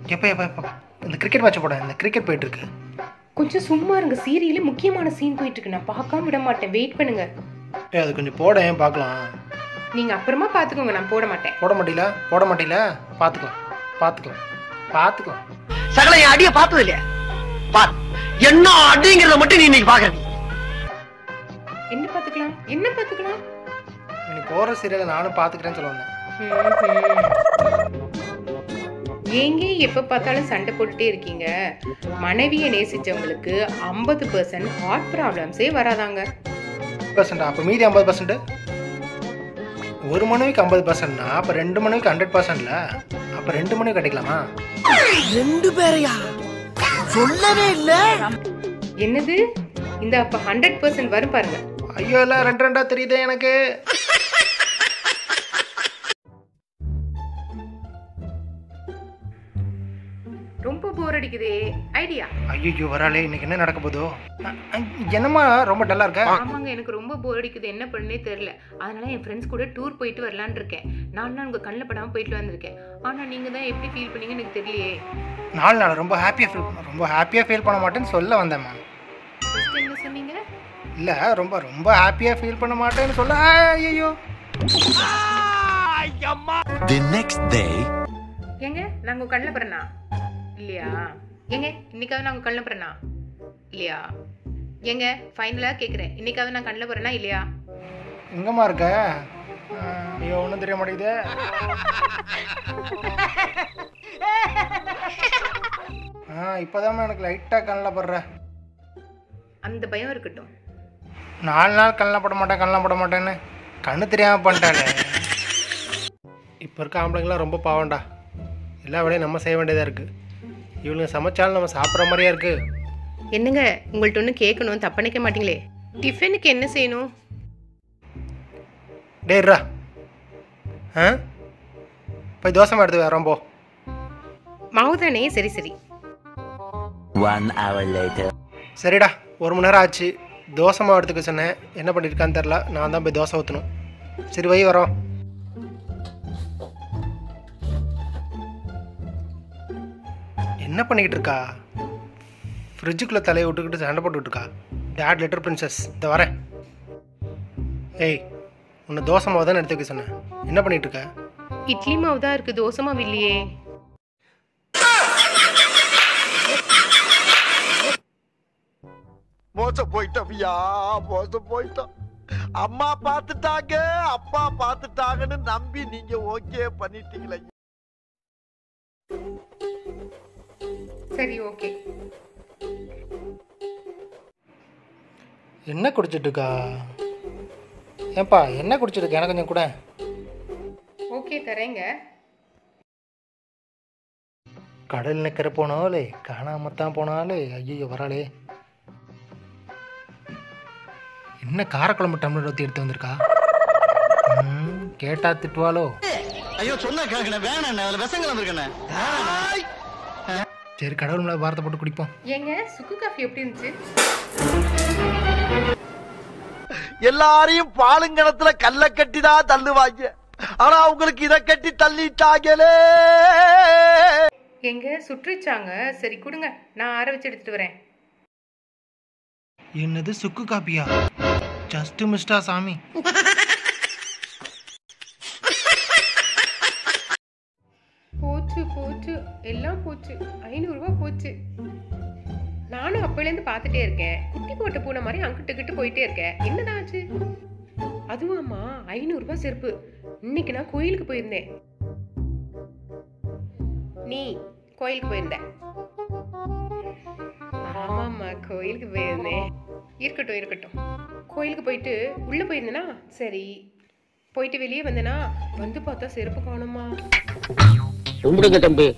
எப்போ எப்போ எப்போ இந்த கிரிக்கெட் மேட்ச் போட இந்த கிரிக்கெட் போயிட்டு இருக்கு கொஞ்சம் சும்மா இருங்க சீரியலே முக்கியமான சீன் போயிட்டு இருக்கு நான் பார்க்காம விட மாட்டேன் வெயிட் பண்ணுங்க ஏய் அது கொஞ்சம் போட ஏன் பார்க்கலாம் நீங்க அப்புறமா பார்த்துக்கோங்க நான் போட மாட்டேன் போட மாட்டீல போட மாட்டீல பார்த்துக்கலாம் பார்த்துக்கலாம் பார்த்துக்கலாம் சகல என் அடிய பார்த்தது இல்லையா பார் என்ன அடிங்கிறத மட்டும் நீ இன்னைக்கு பாக்குற என்ன பார்த்துக்கலாம் என்ன பார்த்துக்கலாம் நீ போகிற சீரியலை நானும் பார்த்துக்கிறேன்னு சொல்ல வந்தேன் ஏங்க எப்ப பார்த்தாலும் சண்டை போட்டுட்டே இருக்கீங்க மனைவியை நேசிச்சவங்களுக்கு ஐம்பது பர்சன்ட் ஹார்ட் ப்ராப்ளம்ஸே வராதாங்க பர்சன்டா அப்போ மீதி ஐம்பது பர்சன்ட் ஒரு மனைவிக்கு ஐம்பது பர்சன்ட்னா அப்போ ரெண்டு மனைவிக்கு ஹண்ட்ரட் பர்சன்ட்ல அப்போ ரெண்டு மனைவி கட்டிக்கலாமா ரெண்டு பேரையா சொல்லவே இல்ல என்னது இந்த அப்ப ஹண்ட்ரட் பர்சன்ட் வரும் பாருங்க ஐயோ எல்லாம் ரெண்டு ரெண்டா தெரியுதே எனக்கு ரொம்ப போர் அடிக்குதே ஐடியா ஐயோ வராளே இன்னைக்கு என்ன நடக்க போதோ அ, அ, என்னம்மா ரொம்ப டல்லா இருக்க ஆமாங்க எனக்கு ரொம்ப போர் அடிக்குது என்ன பண்ணே தெரியல அதனால என் ஃப்ரெண்ட்ஸ் கூட டூர் போயிட்டு வரலான்னு இருக்கேன் நான் தான் உங்க கண்ணில் படாம போயிட்டு வந்திருக்கேன் ஆனா நீங்க தான் எப்படி ஃபீல் பண்ணீங்கன்னு எனக்கு தெரியலையே நாலு நாள் ரொம்ப ஹாப்பியாக ஃபீல் பண்ண ரொம்ப ஹாப்பியாக ஃபீல் பண்ண மாட்டேன்னு சொல்ல வந்தேம்மா ஃபர்ஸ்ட் என்ன சொன்னீங்க இல்லை ரொம்ப ரொம்ப ஹாப்பியாக ஃபீல் பண்ண மாட்டேன்னு சொல்ல ஐயோ The next day. ஏங்க நான் உங்க கண்ணில் படுறேனா இல்லையா ஏங்க இன்னைக்காவது நான் உங்க கண்ணில் படுறேனா இல்லையா ஏங்க ஃபைனலாக கேட்குறேன் இன்னைக்காவது நான் கண்ணில் படுறேனா இல்லையா எங்கம்மா இருக்க ஆ, ஐயோ ஒன்றும் தெரிய மாட்டேங்குது ஆ இப்போதாம்மா எனக்கு லைட்டாக கண்ணில் படுற அந்த பயம் இருக்கட்டும் நாலு நாள் கண்ணில் பட மாட்டேன் கண்ணில் பட மாட்டேன்னு கண்ணு தெரியாமல் பண்ணிட்டாளே இப்போ இருக்க ஆம்பளைங்களாம் ரொம்ப பாவம்டா எல்லா வேலையும் நம்ம செய்ய வேண்டியதாக இருக்குது இவளுங்க சமைச்சாலும் நம்ம சாப்பிட்ற மாதிரியா இருக்குது என்னங்க உங்கள்ட்ட ஒன்று கேட்கணும் தப்பு நினைக்க மாட்டீங்களே டிஃபனுக்கு என்ன செய்யணும் டேய்ரா ஆ போய் தோசை எடுத்து வரோம் போ மாவு தானே சரி சரி One hour later. சரிடா ஒரு மணி நேரம் ஆச்சு தோசை மாவு எடுத்துக்க சொன்னேன் என்ன பண்ணியிருக்கான்னு தெரில நான் தான் போய் தோசை ஊற்றணும் சரி வை வரோம் என்ன பண்ணிக்கிட்டு இருக்கா ஃப்ரிட்ஜுக்குள்ளே தலையை விட்டுக்கிட்டு சண்டை போட்டுக்கிட்டு இருக்கா டேட் லிட்டர் பிரின்சஸ் இந்த வரேன் ஏய் உன்னை தோசை மாவு தானே எடுத்து வைக்க சொன்னேன் என்ன பண்ணிகிட்டு இருக்க இட்லி மாவு தான் இருக்கு தோசை மாவு இல்லையே மோசம் போயிட்டோம்யா மோசம் போயிட்டோம் அம்மா பார்த்துட்டாங்க அப்பா பார்த்துட்டாங்கன்னு நம்பி நீங்க ஓகே பண்ணிட்டீங்களே சரி ஓகே என்ன குடிச்சிட்டு இருக்கா ஏன்பா என்ன குடிச்சிட்டு இருக்க எனக்கு கொஞ்சம் கூட ஓகே தரேங்க கடல் நிற்கிற போனாலே காணாமத்தான் போனாலே ஐயோ வராளே என்ன காரக்குழம்பு டம்ளர் ஊற்றி எடுத்து வந்திருக்கா ம், கேட்டா திட்டுவாளோ ஐயோ சொன்ன கேட்கணும் வேணாண்ணே அதுல விஷங்கள் இருக்கண்ணே சரி கடவுள் மேலே வார்த்தை போட்டு குடிப்போம் ஏங்க சுக்கு காஃபி எப்படி இருந்துச்சு எல்லாரையும் பாலுங்கணத்துல கல்ல கட்டி தான் தள்ளுவாங்க ஆனா உங்களுக்கு இத கட்டி தள்ளிட்டாங்களே எங்க சுற்றுச்சாங்க சரி கொடுங்க நான் ஆற வச்சு எடுத்துட்டு வரேன் என்னது சுக்கு காப்பியா ஜஸ்ட் மிஸ்டா சாமி போச்சு போச்சு எல்லாம் போச்சு ஐநூறுரூவா போச்சு நானும் அப்போலேருந்து பார்த்துட்டே இருக்கேன் குட்டி போட்ட பூனை மாதிரி அங்கிட்டு கிட்டு போயிட்டே இருக்கேன் என்னதான் ஆச்சு அதுவாம்மா ஐநூறுரூபா செருப்பு இன்னைக்கு நான் கோயிலுக்கு போயிருந்தேன் நீ கோயிலுக்கு போயிருந்த ஆமாம்மா கோயிலுக்கு போயிருந்தேன் இருக்கட்டும் இருக்கட்டும் கோயிலுக்கு போயிட்டு உள்ளே போயிருந்தேனா சரி போயிட்டு வெளியே வந்தேனா வந்து பார்த்தா செருப்பு காணுமா கும்பிடுங்க தம்பி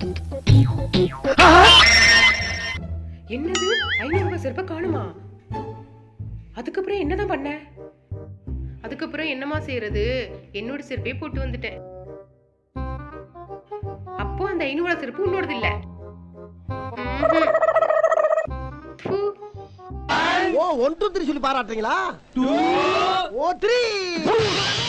என்னது ஐநூறு ரூபாய் செருப்பை காணுமா அதுக்கப்புறம் என்னதான் பண்ண அதுக்கப்புறம் என்னமா செய்யறது என்னோட செருப்பே போட்டு வந்துட்டேன் அப்போ அந்த ஐநூறு செருப்பு உன்னோடது இல்ல ம்ஹும். ஃபு. ஓ ஒன் டூ த்ரீ சொல்லி பாராட்டுறீங்களா ஓ த்ரீ